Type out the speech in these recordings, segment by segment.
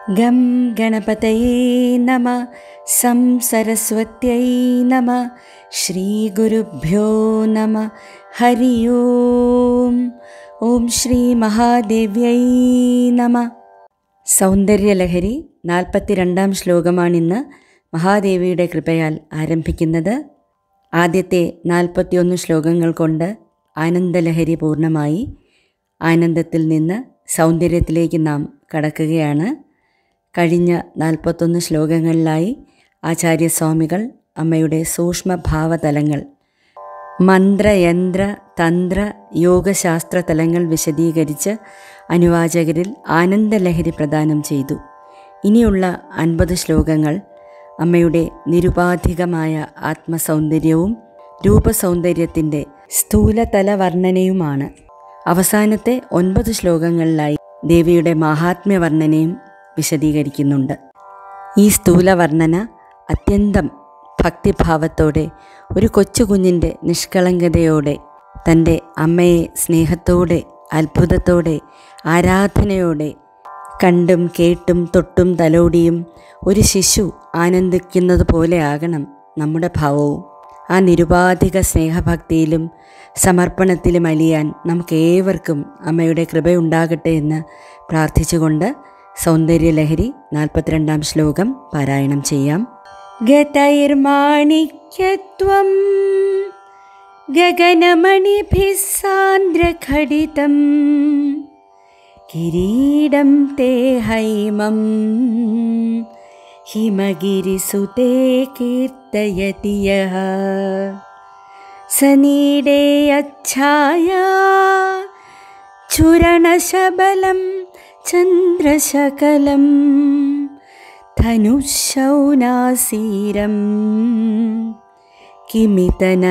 gum ഗണപതയേ നമ some സരസ്വത്यै നമ ശ്രീഗുരുഭ്യോ നമ ഹരി ഓം ഓം ശ്രീ മഹാദേവ്യൈ നമ സൗന്ദര്യലഹരി നാൽപ്പത്തിരണ്ടാം ശ്ലോകമാണിന്ന് മഹാദേവിയുടെ കൃപയാൽ ആരംഭിക്കുന്നത് ആദ്യത്തെ നാൽപ്പത്തിയൊന്ന് ശ്ലോകങ്ങൾ കൊണ്ട് ആനന്ദലഹരി പൂർണ്ണമായി ആനന്ദത്തിൽ നിന്ന് സൗന്ദര്യത്തിലേക്ക് നാം കടക്കുകയാണ് കഴിഞ്ഞ നാൽപ്പത്തൊന്ന് ശ്ലോകങ്ങളിലായി ആചാര്യസ്വാമികൾ അമ്മയുടെ സൂക്ഷ്മഭാവതലങ്ങൾ മന്ത്രയന്ത്ര തന്ത്ര യോഗശാസ്ത്ര തലങ്ങൾ വിശദീകരിച്ച് അനുവാചകരിൽ ആനന്ദലഹരി പ്രദാനം ചെയ്തു ഇനിയുള്ള അൻപത് ശ്ലോകങ്ങൾ അമ്മയുടെ നിരുപാധികമായ ആത്മസൗന്ദര്യവും രൂപസൗന്ദര്യത്തിൻ്റെ സ്ഥൂലതല വർണ്ണനയുമാണ് അവസാനത്തെ ഒൻപത് ശ്ലോകങ്ങളിലായി ദേവിയുടെ മാഹാത്മ്യ വർണ്ണനയും വിശദീകരിക്കുന്നുണ്ട് ഈ സ്ഥൂല വർണ്ണന അത്യന്തം ഭക്തിഭാവത്തോടെ ഒരു കൊച്ചുകുഞ്ഞിൻ്റെ നിഷ്കളങ്കതയോടെ തൻ്റെ അമ്മയെ സ്നേഹത്തോടെ അത്ഭുതത്തോടെ ആരാധനയോടെ കണ്ടും കേട്ടും തൊട്ടും തലോടിയും ഒരു ശിശു ആനന്ദിക്കുന്നത് പോലെ ആകണം നമ്മുടെ ഭാവവും ആ നിരുപാധിക സ്നേഹഭക്തിയിലും സമർപ്പണത്തിലും അലിയാൻ നമുക്കേവർക്കും അമ്മയുടെ കൃപയുണ്ടാകട്ടെ എന്ന് പ്രാർത്ഥിച്ചുകൊണ്ട് സൗന്ദര്യലഹരി നാൽപ്പത്തിരണ്ടാം ശ്ലോകം പാരായണം ചെയ്യാം ഗതൈർമാണിക്യത്വം ഗഗനമണിഭിः സാന്ദ്രഘടിതം കിരീടം തേ ഹൈമം ഹിമഗിരിസുതേ കീർത്തയതി യः സനീടേയച്ഛായാ ചുരണശബലം ചന്ദ്രശകലം ധനുശൗനാസീരം കിമിതന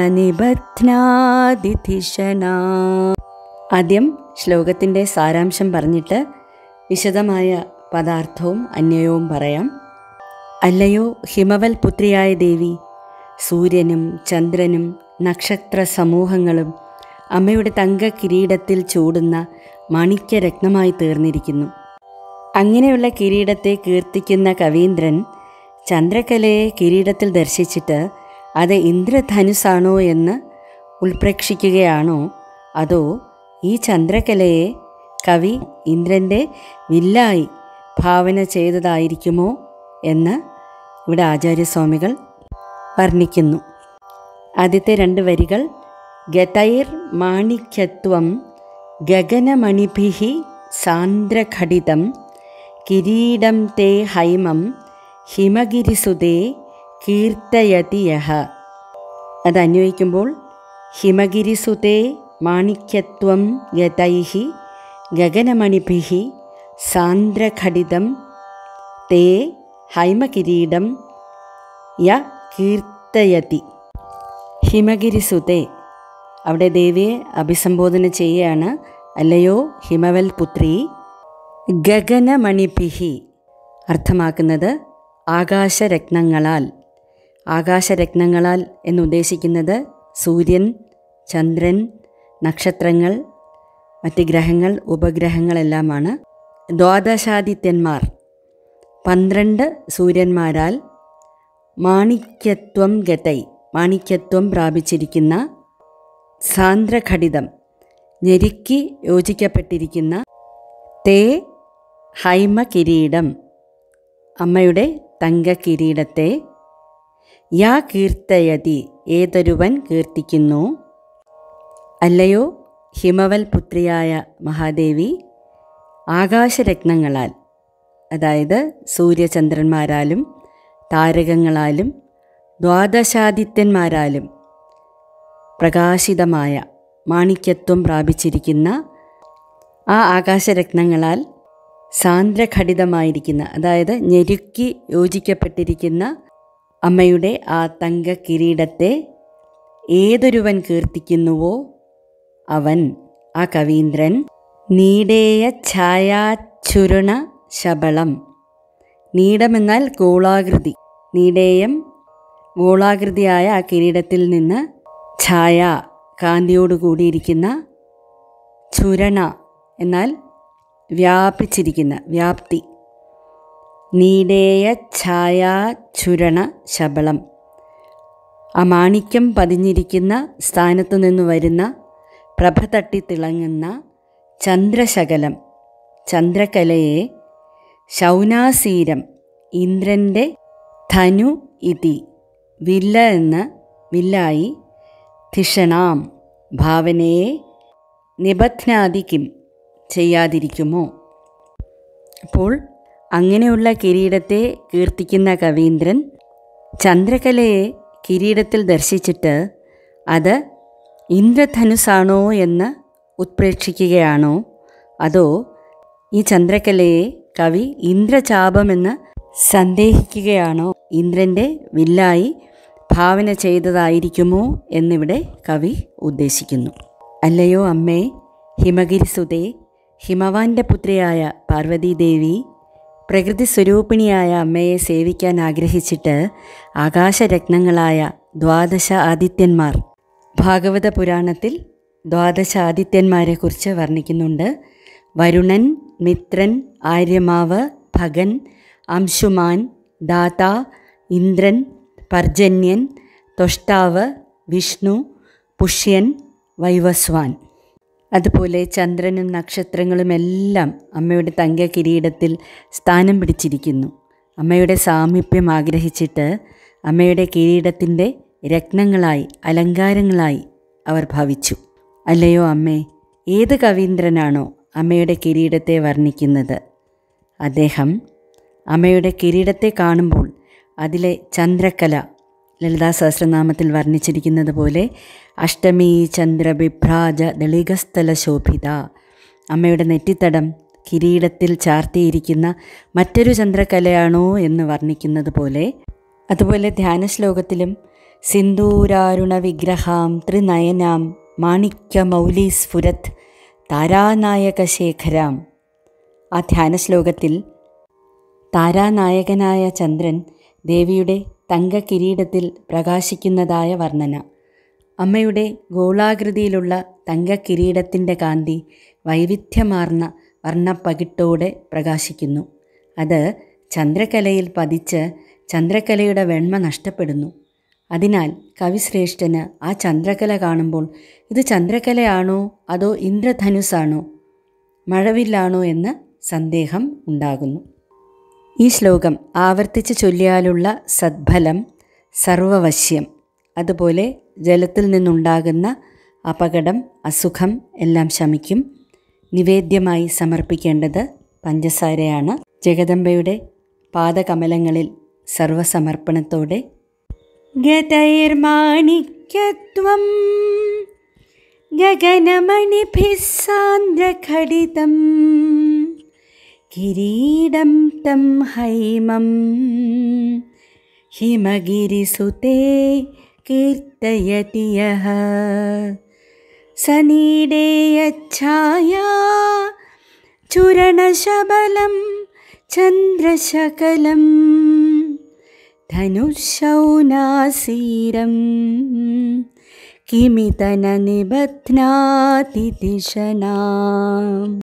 നിബധ്നാതിഥിഷണാ ആദ്യം ശ്ലോകത്തിൻ്റെ സാരാംശം പറഞ്ഞിട്ട് വിശദമായ പദാർത്ഥവും അന്വയവും പറയാം അല്ലയോ ഹിമവൽ പുത്രിയായ ദേവി സൂര്യനും ചന്ദ്രനും നക്ഷത്ര സമൂഹങ്ങളും അമ്മയുടെ തങ്ക കിരീടത്തിൽ ചൂടുന്ന മാണിക്യരത്നമായി തീർന്നിരിക്കുന്നു അങ്ങനെയുള്ള കിരീടത്തെ കീർത്തിക്കുന്ന കവീന്ദ്രൻ ചന്ദ്രകലയെ കിരീടത്തിൽ ദർശിച്ചിട്ട് അത് ഇന്ദ്രധനുസാണോ എന്ന് ഉൾപ്രേക്ഷിക്കുകയാണോ അതോ ഈ ചന്ദ്രകലയെ കവി ഇന്ദ്രൻ്റെ വില്ലായി ഭാവന ചെയ്തതായിരിക്കുമോ എന്ന് ഇവിടെ ആചാര്യസ്വാമികൾ വർണ്ണിക്കുന്നു ആദ്യത്തെ രണ്ട് വരികൾ ഗതൈർ മാണിക്യത്വം ഗഗനമണിഭി സാന്ദ്രഘടിതം കിരീടം തേ ഹൈമം ഹിമഗിരിസുതേ കീർത്തയതി യഹ അത് അന്വയിക്കുമ്പോൾ ഹിമഗിരിസുതേ മാണിക്യത്വം ഗതൈഹി ഗഗനമണിഭി സാന്ദ്രഘടിതം തേ ഹൈമകിരീടം യ കീർത്തയതി ഹിമഗിരിസുതേ അവിടെ ദേവിയെ അഭിസംബോധന ചെയ്യുകയാണ് അല്ലയോ ഹിമവൽ പുത്രി ഗഗനമണിഭിഹി അർത്ഥമാക്കുന്നത് ആകാശരത്നങ്ങളാൽ ആകാശരത്നങ്ങളാൽ എന്നുദ്ദേശിക്കുന്നത് സൂര്യൻ ചന്ദ്രൻ നക്ഷത്രങ്ങൾ മറ്റ് ഗ്രഹങ്ങൾ ഉപഗ്രഹങ്ങളെല്ലാമാണ് ദ്വാദശാദിത്യന്മാർ പന്ത്രണ്ട് സൂര്യന്മാരാൽ മാണിക്യത്വം ഗതൈ മാണിക്യത്വം പ്രാപിച്ചിരിക്കുന്ന സാന്ദ്രഘടിതം ഞെരുക്കി യോജിക്കപ്പെട്ടിരിക്കുന്ന തേ ഹൈമ കിരീടം അമ്മയുടെ തങ്ക കിരീടത്തെ യാ കീർത്തയതി ഏതൊരുവൻ കീർത്തിക്കുന്നു അല്ലയോ ഹിമവൽ പുത്രിയായ മഹാദേവി ആകാശരത്നങ്ങളാൽ അതായത് സൂര്യചന്ദ്രന്മാരാലും താരകങ്ങളാലും ദ്വാദശാദിത്യന്മാരാലും പ്രകാശിതമായ മാണിക്യത്വം പ്രാപിച്ചിരിക്കുന്ന ആ ആകാശരത്നങ്ങളാൽ സാന്ദ്രഘടിതമായിരിക്കുന്ന അതായത് ഞെരുക്കി യോജിക്കപ്പെട്ടിരിക്കുന്ന അമ്മയുടെ ആ തങ്ക കിരീടത്തെ ഏതൊരുവൻ കീർത്തിക്കുന്നുവോ അവൻ ആ കവീന്ദ്രൻ നീടേയ ഛായാചുരുണ ശബളം നീടമെന്നാൽ ഗോളാകൃതി നീടേയം ഗോളാകൃതിയായ ആ കിരീടത്തിൽ നിന്ന് ഛായ കാന്തിയോട് കൂടിയിരിക്കുന്ന ചുരണ എന്നാൽ വ്യാപിച്ചിരിക്കുന്ന വ്യാപ്തി നീടേയ ഛായാചുരണ ശബളം ആ മാണിക്യം പതിഞ്ഞിരിക്കുന്ന സ്ഥാനത്തു നിന്ന് വരുന്ന പ്രഭ തട്ടി തിളങ്ങുന്ന ചന്ദ്രശകലം ചന്ദ്രകലയെ ശൗനാസീരം ഇന്ദ്രൻ്റെ ധനു ഇതി വില്ല എന്ന വില്ലായി ധിഷണാം ഭാവനയെ നിബധ്നാദിക്കും ചെയ്യാതിരിക്കുമോ അപ്പോൾ അങ്ങനെയുള്ള കിരീടത്തെ കീർത്തിക്കുന്ന കവീന്ദ്രൻ ചന്ദ്രകലയെ കിരീടത്തിൽ ദർശിച്ചിട്ട് അത് ഇന്ദ്രധനുസാണോ എന്ന് ഉത്പ്രേക്ഷിക്കുകയാണോ അതോ ഈ ചന്ദ്രകലയെ കവി ഇന്ദ്രചാപമെന്ന് സന്ദേഹിക്കുകയാണോ ഇന്ദ്രൻ്റെ വില്ലായി ഭാവന ചെയ്തതായിരിക്കുമോ എന്നിവിടെ കവി ഉദ്ദേശിക്കുന്നു അല്ലയോ അമ്മേ ഹിമഗിരിസുതേ ഹിമവാന്റെ പുത്രിയായ പാർവതീദേവി പ്രകൃതി സ്വരൂപിണിയായ അമ്മയെ സേവിക്കാൻ ആഗ്രഹിച്ചിട്ട് ആകാശരത്നങ്ങളായ ദ്വാദശ ആദിത്യന്മാർ ഭാഗവത പുരാണത്തിൽ ദ്വാദശ ആദിത്യന്മാരെക്കുറിച്ച് വർണ്ണിക്കുന്നുണ്ട് വരുണൻ മിത്രൻ ആര്യമാവ് ഭഗൻ അംശുമാൻ ദാത ഇന്ദ്രൻ പർജന്യൻ തൊഷ്ടാവ് വിഷ്ണു പുഷ്യൻ വൈവസ്വാൻ അതുപോലെ ചന്ദ്രനും നക്ഷത്രങ്ങളും എല്ലാം അമ്മയുടെ തങ്ക കിരീടത്തിൽ സ്ഥാനം പിടിച്ചിരിക്കുന്നു അമ്മയുടെ സാമീപ്യം ആഗ്രഹിച്ചിട്ട് അമ്മയുടെ കിരീടത്തിൻ്റെ രത്നങ്ങളായി അലങ്കാരങ്ങളായി അവർ ഭാവിച്ചു അല്ലയോ അമ്മേ ഏത് കവീന്ദ്രനാണോ അമ്മയുടെ കിരീടത്തെ വർണ്ണിക്കുന്നത് അദ്ദേഹം അമ്മയുടെ കിരീടത്തെ കാണുമ്പോൾ അതിലെ ചന്ദ്രക്കല ലളിതാ സഹസ്രനാമത്തിൽ വർണ്ണിച്ചിരിക്കുന്നത് പോലെ അഷ്ടമി ചന്ദ്രബിഭ്രാജ ദളികസ്ഥല ശോഭിത അമ്മയുടെ നെറ്റിത്തടം കിരീടത്തിൽ ചാർത്തിയിരിക്കുന്ന മറ്റൊരു ചന്ദ്രകലയാണോ എന്ന് വർണ്ണിക്കുന്നത് പോലെ അതുപോലെ ധ്യാന ശ്ലോകത്തിലും സിന്ദൂരാരുണ വിഗ്രഹാം ത്രിനയനാം മാണിക്യ മൗലി സ്ഫുരത് താരാനായക ശേഖരാം ആ ധ്യാന ശ്ലോകത്തിൽ താരാനായകനായ ചന്ദ്രൻ ദേവിയുടെ തങ്ക കിരീടത്തിൽ പ്രകാശിക്കുന്നതായ വർണ്ണന അമ്മയുടെ ഗോളാകൃതിയിലുള്ള തങ്ക കിരീടത്തിൻ്റെ കാന്തി വൈവിധ്യമാർന്ന വർണ്ണപ്പകിട്ടോടെ പ്രകാശിക്കുന്നു അത് ചന്ദ്രകലയിൽ പതിച്ച് ചന്ദ്രകലയുടെ വെണ്മ നഷ്ടപ്പെടുന്നു അതിനാൽ കവിശ്രേഷ്ഠന് ആ ചന്ദ്രകല കാണുമ്പോൾ ഇത് ചന്ദ്രകലയാണോ അതോ ഇന്ദ്രധനുസാണോ മഴവില്ലാണോ എന്ന് സന്ദേഹം ഉണ്ടാകുന്നു ഈ ശ്ലോകം ആവർത്തിച്ച് ചൊല്ലിയാലുള്ള സദ്ഫലം സർവവശ്യം അതുപോലെ ജലത്തിൽ നിന്നുണ്ടാകുന്ന അപകടം അസുഖം എല്ലാം ശമിക്കും നിവേദ്യമായി സമർപ്പിക്കേണ്ടത് പഞ്ചസാരയാണ് ജഗദംബയുടെ പാദകമലങ്ങളിൽ സർവസമർപ്പണത്തോടെ ഗതൈർമാണിക്യത്വം ഗഗനമണിഭിः സാന്ദ്രഘടിതം കിരീടം തം ഹൈമം ഹിമഗിരിസുതേ കീർത്തയതി യः സനീടേയച്ഛായാ ചുരണശബലം ചന്ദ്രശകലം ധനുശൗനാസീരം കിമിതന നിബധ്നാതി ദിശനാം